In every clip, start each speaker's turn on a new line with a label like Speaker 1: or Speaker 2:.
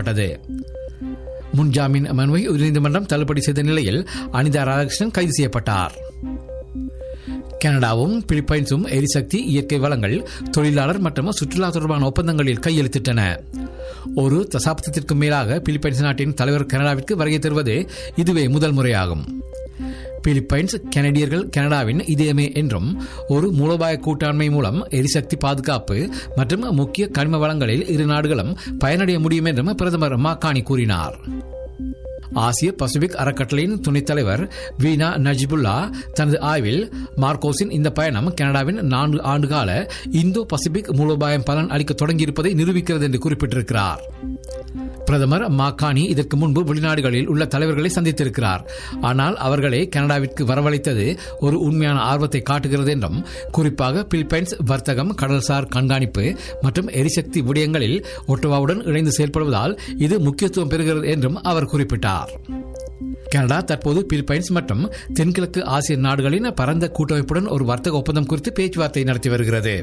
Speaker 1: செய்யப்பட்டது முன்ஜாமீன் மனுவை உயர்நீதிமன்றம் தள்ளுபடி செய்த நிலையில் அனிதா ராதாகிருஷ்ணன் கைது செய்யப்பட்டார் கனடாவும் பிலிப்பைன்ஸும் எரிசக்தி இயற்கை வளங்கள் தொழிலாளர் மற்றும் சுற்றுலா தொடர்பான ஒப்பந்தங்களில் கையெழுத்திட்டன ஒரு தசாப்தத்திற்கும் மேலாக பிலிப்பைன்ஸ் நாட்டின் தலைவர் கனடாவிற்கு வருகை தருவது இதுவே முதல் முறையாகும் பிலிப்பைன்ஸ் கனடியர்கள் கனடாவின் இதயமே என்றும் ஒரு மூலோபாய கூட்டாண்மை மூலம் எரிசக்தி பாதுகாப்பு மற்றும் முக்கிய கனிம வளங்களில் இரு நாடுகளும் பயனடைய முடியும் என்றும் பிரதமர் மாக்கானி கூறினார் ஆசிய பசிபிக் அறக்கட்டளையின் துணைத் தலைவர் வீனா நஜிபுல்லா தனது ஆய்வில் மார்க்கோஸின் இந்த பயணம் கனடாவின் நான்கு ஆண்டுகால இந்தோ பசிபிக் மூலோபாயம் பலன் அளிக்க தொடங்கியிருப்பதை நிரூபிக்கிறது என்று குறிப்பிட்டிருக்கிறார் பிரதமர் மாக்கானி இதற்கு முன்பு வெளிநாடுகளில் உள்ள தலைவர்களை சந்தித்திருக்கிறார் ஆனால் அவர்களை கனடாவிற்கு வரவழைத்தது ஒரு உண்மையான ஆர்வத்தை காட்டுகிறது என்றும் குறிப்பாக பிலிப்பைன்ஸ் வர்த்தகம் கடல்சார் கண்காணிப்பு மற்றும் எரிசக்தி விடயங்களில் ஒட்டவாவுடன் இணைந்து செயல்படுவதால் இது முக்கியத்துவம் பெறுகிறது என்றும் அவர் குறிப்பிட்டார் கனடா தற்போது பிலிப்பைன்ஸ் மற்றும் தென்கிழக்கு ஆசிய நாடுகளின் பரந்த கூட்டமைப்புடன் ஒரு வர்த்தக ஒப்பந்தம் குறித்து பேச்சுவார்த்தை நடத்தி வருகிறது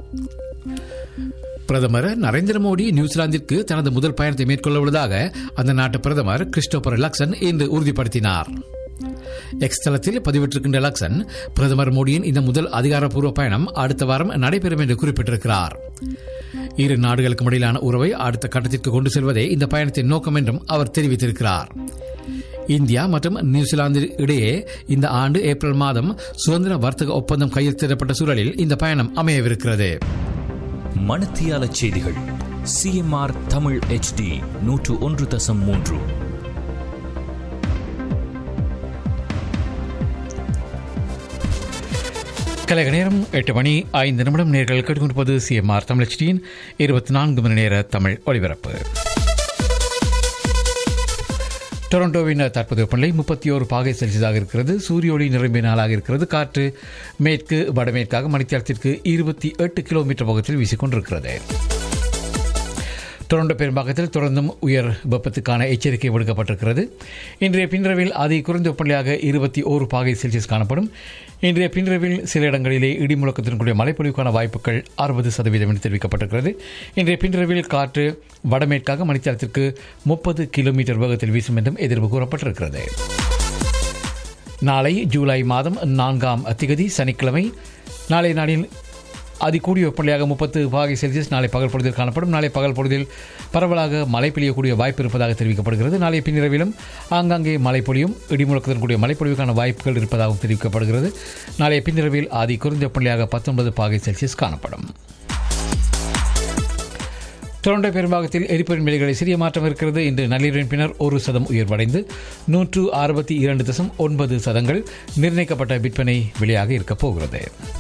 Speaker 1: பிரதமர் நரேந்திர மோடி நியூசிலாந்திற்கு தனது முதல் பயணத்தை மேற்கொள்ள உள்ளதாக அந்த நாட்டு பிரதமர் கிறிஸ்டோபர் லக்சன் இன்று உறுதிப்படுத்தினார் எக்ஸ் தளத்தில் பதிவிட்டிருக்கின்ற லக்சன் பிரதமர் மோடியின் இந்த முதல் அதிகாரப்பூர்வ பயணம் அடுத்த வாரம் நடைபெறும் என்று குறிப்பிட்டிருக்கிறார் இரு நாடுகளுக்கும் இடையிலான உறவை அடுத்த கட்டத்திற்கு கொண்டு செல்வதே இந்த பயணத்தின் நோக்கம் என்றும் அவர் தெரிவித்திருக்கிறார் இந்தியா மற்றும் நியூசிலாந்து இடையே இந்த ஆண்டு ஏப்ரல் மாதம் சுதந்திர வர்த்தக ஒப்பந்தம் கையெழுத்திடப்பட்ட சூழலில் இந்த பயணம் அமையவிருக்கிறது
Speaker 2: மணத்தியால செய்திகள் சிஎம்ஆர் தமிழ் ஹெச்டி நூற்று ஒன்று தசம் மூன்று
Speaker 1: கலைக நேரம் எட்டு மணி ஐந்து நிமிடம் நேர்கள் கேட்டுக்கொண்டிருப்பது சிஎம்ஆர் தமிழச்சியின் இருபத்தி நான்கு மணி நேர தமிழ் ஒலிபரப்பு டொரண்டோவின் தற்போதைய வெப்பநிலை முப்பத்தி ஓரு பாகை செல்சியஸாக இருக்கிறது சூரிய ஒளி நிரம்பிய நாளாக இருக்கிறது காற்று மேற்கு வடமேற்காக மணித்தியாலத்திற்கு இருபத்தி எட்டு கிலோமீட்டர் வேகத்தில் வீசிக்கொண்டிருக்கிறது டொரண்டோ பெரும்பாக்கத்தில் தொடர்ந்தும் உயர் வெப்பத்துக்கான எச்சரிக்கை விடுக்கப்பட்டிருக்கிறது இன்றைய பின்ரவில் அதி குறைந்த வெப்பநிலையாக இருபத்தி ஓரு பாகை செல்சியஸ் காணப்படும் இன்றைய பின்ரவில் சில இடங்களிலே இடிமுழக்கத்தின் கூடிய மழைப்பொழிவுக்கான வாய்ப்புகள் அறுபது சதவீதம் என்று தெரிவிக்கப்பட்டிருக்கிறது இன்றைய பின்ரவில் காற்று வடமேற்காக மணித்தியாலத்திற்கு முப்பது கிலோமீட்டர் வேகத்தில் வீசும் என்றும் எதிர்ப்பு கூறப்பட்டிருக்கிறது நாளை ஜூலை மாதம் நான்காம் திகதி சனிக்கிழமை நாளை நாளில் அதிகூடிய வெப்பநிலையாக முப்பத்து பாகை செல்சியஸ் நாளை பகல் பொழுதில் காணப்படும் நாளை பகல் பொழுதில் பரவலாக மழை பெய்யக்கூடிய வாய்ப்பு இருப்பதாக தெரிவிக்கப்படுகிறது நாளை பின்னிரவிலும் ஆங்காங்கே மழை பொழியும் இடிமுழக்கத்துடன் கூடிய மழை பொழிவுக்கான வாய்ப்புகள் இருப்பதாகவும் தெரிவிக்கப்படுகிறது நாளைய பின்னிரவில் அதி குறைந்த வெப்பநிலையாக பத்தொன்பது பாகை செல்சியஸ் காணப்படும் டொரண்டோ பெரும்பாகத்தில் எரிபொருள் விலைகளில் சிறிய மாற்றம் இருக்கிறது இன்று நள்ளிரவின் பின்னர் ஒரு சதம் உயர்வடைந்து நூற்று அறுபத்தி இரண்டு தசம் ஒன்பது சதங்கள் நிர்ணயிக்கப்பட்ட விற்பனை விலையாக இருக்கப் போகிறது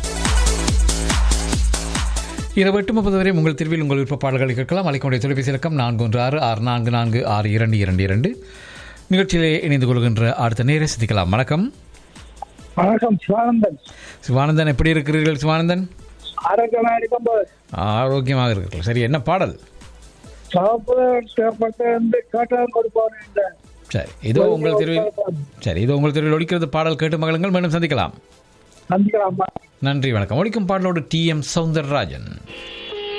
Speaker 1: இரவு எட்டு முப்பது வரை உங்கள் தெருவில் உங்கள் விருப்ப பாடல்களை கேட்கலாம் அழைக்கக்கூடிய தொலைபேசி இலக்கம் நான்கு ஒன்று ஆறு ஆறு நான்கு நான்கு ஆறு இரண்டு இரண்டு இரண்டு நிகழ்ச்சியிலே இணைந்து கொள்கின்ற அடுத்த நேரை சந்திக்கலாம் வணக்கம்
Speaker 3: வணக்கம் சிவானந்தன்
Speaker 1: சிவானந்தன் எப்படி இருக்கிறீர்கள் சிவானந்தன்
Speaker 3: ஆரோக்கியமா இருக்கும்போது
Speaker 1: ஆரோக்கியமாக இருக்கிறீர்கள் சரி என்ன பாடல்
Speaker 3: சாப்பிட்டு வந்து கேட்டால் கொடுப்பாரு இந்த
Speaker 1: சரி இதோ உங்கள் தெருவில் சரி இதோ உங்கள் தெருவில் ஒழிக்கிறது பாடல் கேட்டு மகளுங்கள் மீண்டும் சந்திக்கலாம்
Speaker 3: சந்திக்கலாமா
Speaker 1: நன்றி வணக்கம் ஒழிக்கும் பாடலோடு டி எம் சவுந்தரராஜன்